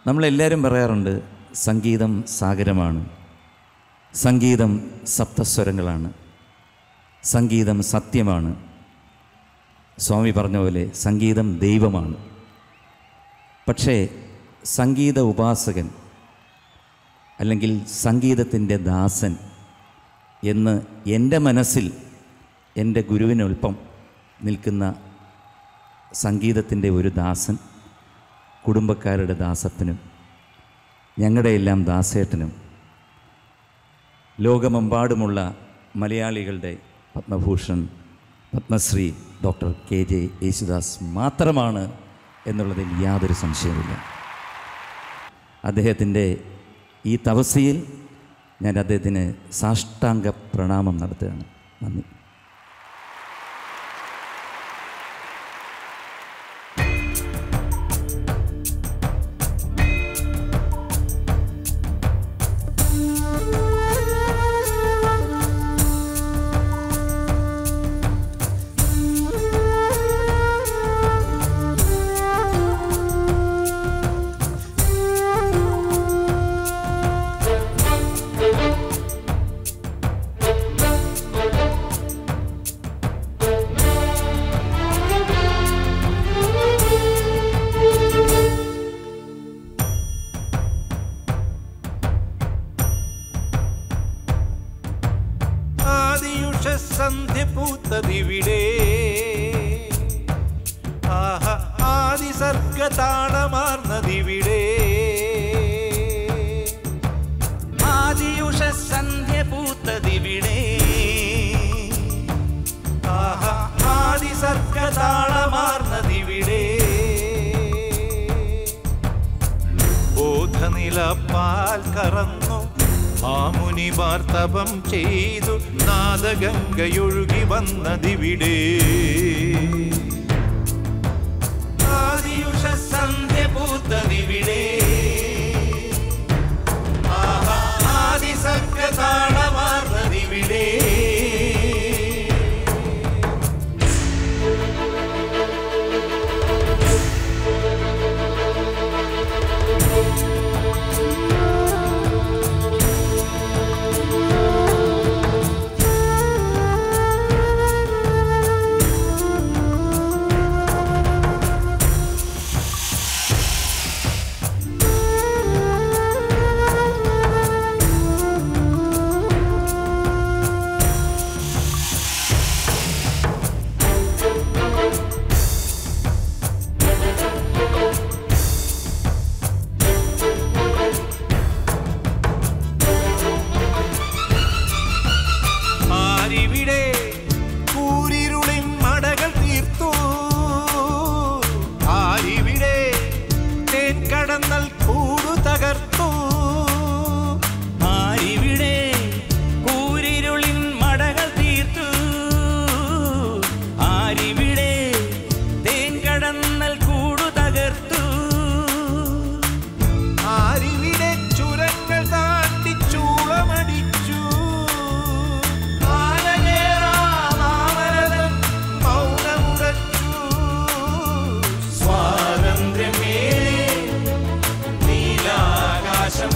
നമ്മളെല്ലാവരും പറയാറുണ്ട് സംഗീതം സാഗരമാണ് സംഗീതം സപ്തസ്വരങ്ങളാണ് സംഗീതം സത്യമാണ് സ്വാമി പറഞ്ഞ പോലെ സംഗീതം ദൈവമാണ് പക്ഷേ സംഗീത ഉപാസകൻ അല്ലെങ്കിൽ സംഗീതത്തിൻ്റെ ദാസൻ എന്ന് എൻ്റെ മനസ്സിൽ എൻ്റെ ഗുരുവിനൊപ്പം നിൽക്കുന്ന സംഗീതത്തിൻ്റെ ഒരു ദാസൻ കുടുംബക്കാരുടെ ദാസപ്പനും ഞങ്ങളുടെ എല്ലാം ദാസേട്ടനും ലോകമെമ്പാടുമുള്ള മലയാളികളുടെ Padma Bhushan Padma Shri doctor K J Yesudas മാത്രമാണ് എന്നുള്ളതിൽ യാതൊരു സംശയവുമില്ല അദ്ദേഹത്തിൻ്റെ ഈ തപസ്യയിൽ ഞാൻ അദ്ദേഹത്തിന് സാഷ്ടാംഗ പ്രണാമം നടത്തുകയാണ് നന്ദി ആദിയുഷ സന്ധ്യ പൂത്തതിവിടെ ആഹ ആദി സർഗതാളമാർന്നതിവിടെ ആദിയുഷ സന്ധ്യ പൂത്തതിവിടെ ആഹ ആദി സർഗതാളമാർന്നതിവിടെ ബോധനില പാൽ കറന്നു മാമുനിമാർ തപം ചെയ്തു നാദഗംഗയൊഴുകി വന്നതിവിടെ ആദിയുഷ സന്ധ്യ പൂത്തതിവിടെ ആഹാ, ആദി സർഗതാളമാർന്നതിവിടെ ആരിവിടെ കൂരിരുളിൻ മടകൾ തീർത്തു ആരിവിടെ തേൻ കടന്നൽ കൂടു തകർത്തു ആരിവിടെ കൂരിരുളിൻ മടകൾ തീർത്തു ആരിവിടെ തേൻ കടന്നൽ കൂടു തകർത്തു ആരിവിടെ ചുരങ്ങൾ താണ്ടി ചൂളമടിച്ചു ആനകേറാമാമരതം മൗനമുടച്ചു സ്വാതന്ത്ര്യമേ നീലാകാശം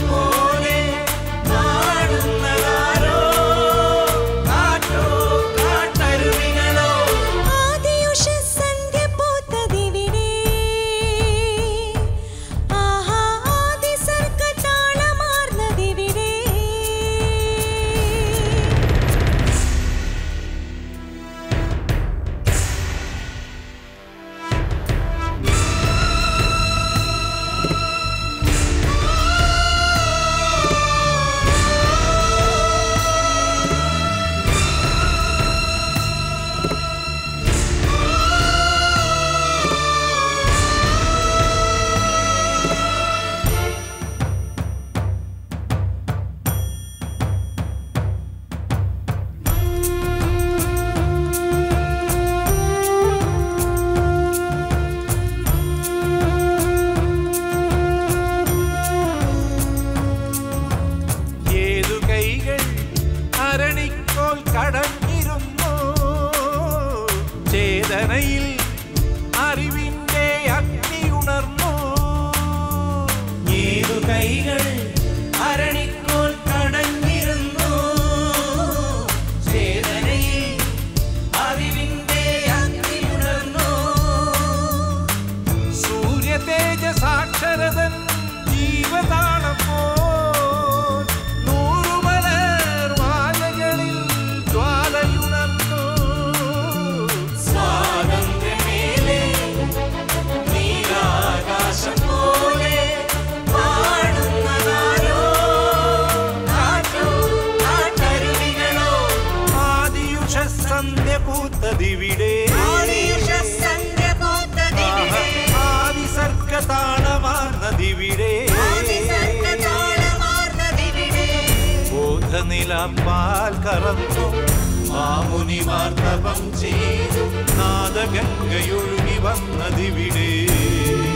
നിലപ്പാൽ കറന്നു മാമുനി വാർത്തവം ചെയ്തു നാദഗംഗയൊഴുകി വന്നതിവിടെ